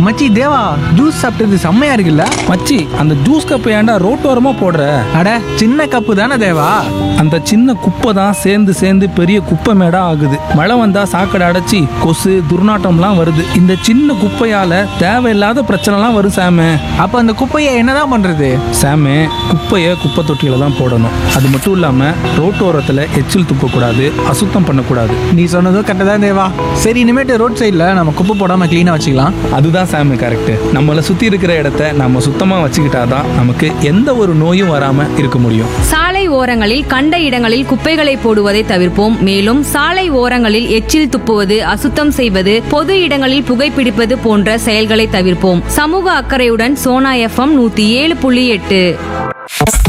மச்சி தேவா ஜூஸ் சாப்பிட்டது செம்மையா இருக்குல்ல மச்சி அந்த ஜூஸ் கப்பை ஏன்டா ரோட்டோரமா போடுற அட சின்ன கப்பு தானே தேவா அந்த சின்ன குப்பை தான் சேர்ந்து சேர்ந்து பெரிய குப்பை மேடா ஆகுது மழை வந்தா சாக்கடை அடைச்சி கொசு துர்நாற்றம்லாம் வருது இந்த சின்ன குப்பையால தேவையில்லாத பிரச்சனைலாம் வரும் சாமு அப்ப அந்த குப்பையை என்னதான் பண்றது சாமு குப்பையை குப்பை தொட்டியில தான் போடணும் அது மட்டும் இல்லாம ரோட்டோரத்துல எச்சில் துப்பக்கூடாது அசுத்தம் பண்ணக்கூடாது நீ சொன்னதும் கரெக்டாக தான் தேவா சரி இனிமேட்டு ரோட் சைடில் நம்ம குப்பை போடாம க்ளீனாக வச்சுக்கலாம் அதுதான் சாமி கரெக்ட் நம்மளை சுத்தி இருக்கிற இடத்த நம்ம சுத்தமா வச்சுக்கிட்டாதான் நமக்கு எந்த ஒரு நோயும் வராம இருக்க முடியும் சாலை ஓரங்களில் கண்ட இடங்களில் குப்பைகளை போடுவதை தவிர்ப்போம் மேலும் சாலை ஓரங்களில் எச்சில் துப்புவது அசுத்தம் செய்வது பொது இடங்களில் புகைப்பிடிப்பது போன்ற செயல்களை தவிர்ப்போம் சமூக அக்கறையுடன் சோனா எஃப்எம் நூத்தி ஏழு புள்ளி எட்டு